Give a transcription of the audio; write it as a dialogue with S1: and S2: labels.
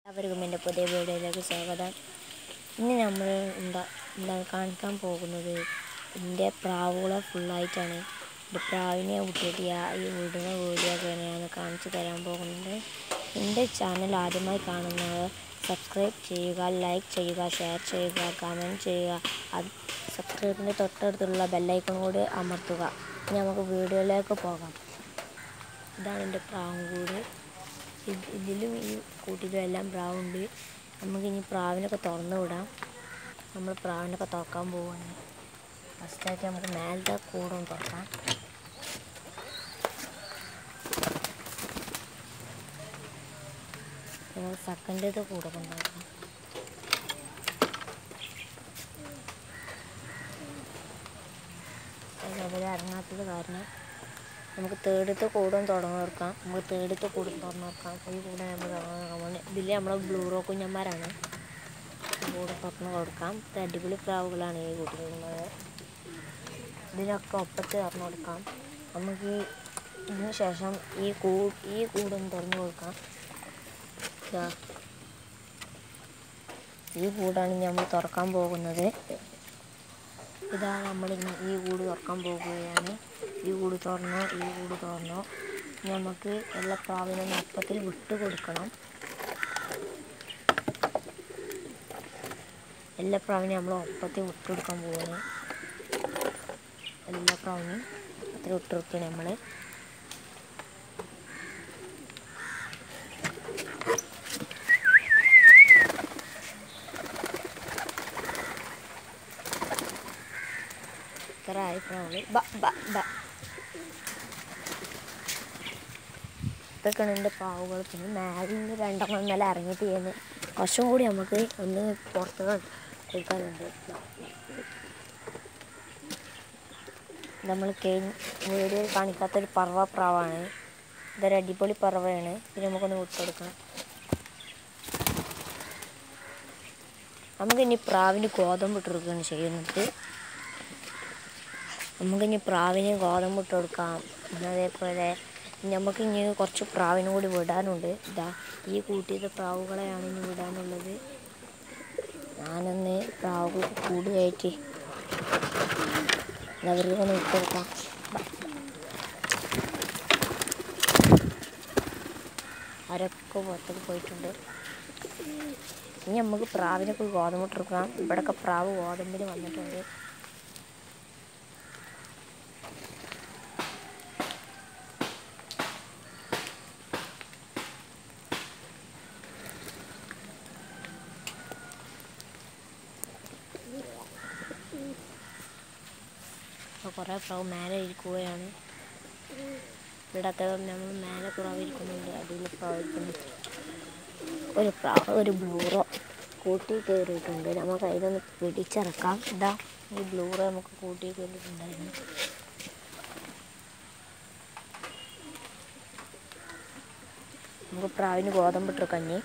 S1: എല്ലാവർക്കും എൻ്റെ പുതിയ വീഡിയോയിലേക്ക് സ്വാഗതം ഇന്ന് നമ്മൾ എന്താ എന്താണ് കാണിക്കാൻ പോകുന്നത് എൻ്റെ പ്രാവുകളെ ഫുള്ളായിട്ടാണ് എൻ്റെ പ്രാവിനെ വിട്ടിട്ട് ആ- ഈ വിടുന്ന വീഡിയോ തന്നെയാണ് കാണിച്ചു തരാൻ പോകുന്നത് എൻ്റെ ചാനൽ ആദ്യമായി കാണുന്നവർ സബ്സ്ക്രൈബ് ചെയ്യുക ലൈക്ക് ചെയ്യുക ഷെയർ ചെയ്യുക കമൻറ്റ് ചെയ്യുക അത് സബ്സ്ക്രൈബിൻ്റെ തൊട്ടടുത്തുള്ള ബെല്ലൈക്കൺ കൂടി അമർത്തുക ഇനി നമുക്ക് വീഡിയോയിലേക്ക് പോകാം ഇതാണ് എൻ്റെ പ്രാവും കൂട് ഇത് ഇതിലും ഈ കൂട്ടിലും എല്ലാം പ്രാവുണ്ട് നമുക്ക് ഇനി പ്രാവിനൊക്കെ തുറന്നു വിടാം നമ്മൾ പ്രാവിനൊക്കെ തുറക്കാൻ പോവാണ് ഫസ്റ്റായിട്ട് നമുക്ക് മേലത്തെ കൂടൊന്ന് തുറക്കാം നമുക്ക് സെക്കൻഡത്തെ കൂടൊക്കെ ഉണ്ടാക്കാം അവർ ഇറങ്ങാത്തത് കാരണം നമുക്ക് തേടത്തെ കൂടം തുറന്നു നോക്കാം നമുക്ക് തേടത്തെ കൂടം തുറന്നു നോക്കാം ഈ കൂടെ നമ്മൾ തുറന്നു നോക്കാൻ ഇതിൽ നമ്മളെ ബ്ലൂറോ കുഞ്ഞന്മാരാണ് കൂടെ തുറന്ന് കൊടുക്കാം ഇത് അടിപൊളി പ്രാവുകളാണ് ഈ കൂട്ടിലുള്ളത് ഇതിനൊക്കെ ഒപ്പത്ത് തുറന്നു കൊടുക്കാം നമുക്ക് ഈ ഇതിന് ശേഷം ഈ കൂ ഈ കൂടം തുറന്നു കൊടുക്കാം ദാ. ഈ കൂടാണ് ഇനി നമ്മൾ തുറക്കാൻ പോകുന്നത് ഇതാ നമ്മൾ ഇനി ഈ കൂട് തുറക്കാൻ പോകുകയാണ് ഈ കൂട് തുറന്നു ഈ കൂട് തുറന്നു ഇനി നമുക്ക് എല്ലാ പ്രാവിനും അപ്പത്തിൽ വിട്ട് കൊടുക്കണം എല്ലാ പ്രാവിനും നമ്മൾ ഒപ്പത്തിൽ വിട്ട് കൊടുക്കാൻ പോവാണ് എല്ലാ പ്രാവിനും അത്ര വിട്ട് കൊടുക്കണം നമ്മൾ ഇത്ര ആയി പ്രാവുകൾ ബ ബ ബ ഇതൊക്കെയാണ് എൻ്റെ പ്രാവുകൾ പിന്നെ മേലിൽ നിന്ന് രണ്ടെണ്ണം ഇന്നലെ ഇറങ്ങിയിട്ട് ചെയ്യുന്നത് കുറച്ചും കൂടി നമുക്ക് ഒന്ന് പുറത്ത് കൊടുക്കാനുണ്ട് നമ്മൾ കഴിഞ്ഞ വീഡിയോയിൽ കാണിക്കാത്തൊരു പറവ പ്രാവാണ് ഇതൊരു അടിപൊളി പറവയാണ് ഇത് നമുക്കൊന്ന് വിട്ടുകൊടുക്കണം നമുക്കിനി പ്രാവിന് ഗോതമ്പ് ഇട്ടെടുക്കുകയാണ് ചെയ്യുന്നത് നമുക്കിനി പ്രാവിന് ഗോതമ്പ് ഇട്ട് കൊടുക്കാം പിന്നെ അതേപോലെ നമുക്ക് ഇനി കുറച്ച് പ്രാവിനും കൂടി വിടാനുണ്ട് ഇതാ ഈ കൂട്ടിയത് പ്രാവുകളെയാണ് ഇനി വിടാനുള്ളത് ഞാനൊന്ന് പ്രാവുകൾ കൂടുകയറ്റി അവർക്കൊന്ന് വിട്ട് കൊടുക്കാം അവരൊക്കെ പുറത്തേക്ക് പോയിട്ടുണ്ട് ഇനി നമുക്ക് പ്രാവിനൊക്കെ ഗോതമ്പ് ഇട്ട് കൊടുക്കാം ഇവിടെയൊക്കെ പ്രാവ് ഗോതമ്പിന് വന്നിട്ടുണ്ട് അപ്പോൾ കുറേ പ്രാവ് മേലെ ഇരിക്കുകയാണ് ഇവിടത്തെ നമ്മൾ മേലെ പ്രാവ് ഇരിക്കുന്നുണ്ട് അടിയിൽ പ്രാവ് ഇരിക്കുന്നു ഒരു പ്രാവ് ഒരു ബ്ലൂറോ കൂട്ടി കയറിയിട്ടുണ്ട് നമുക്ക് അതിനൊന്ന് പിടിച്ചിറക്കാം ഇതാ ഈ ബ്ലൂറോ നമുക്ക് കൂട്ടി കയറിയിട്ടുണ്ടായിരുന്നു നമുക്ക് പ്രാവിന് ഗോതമ്പ് ഇട്ട് കഞ്ഞി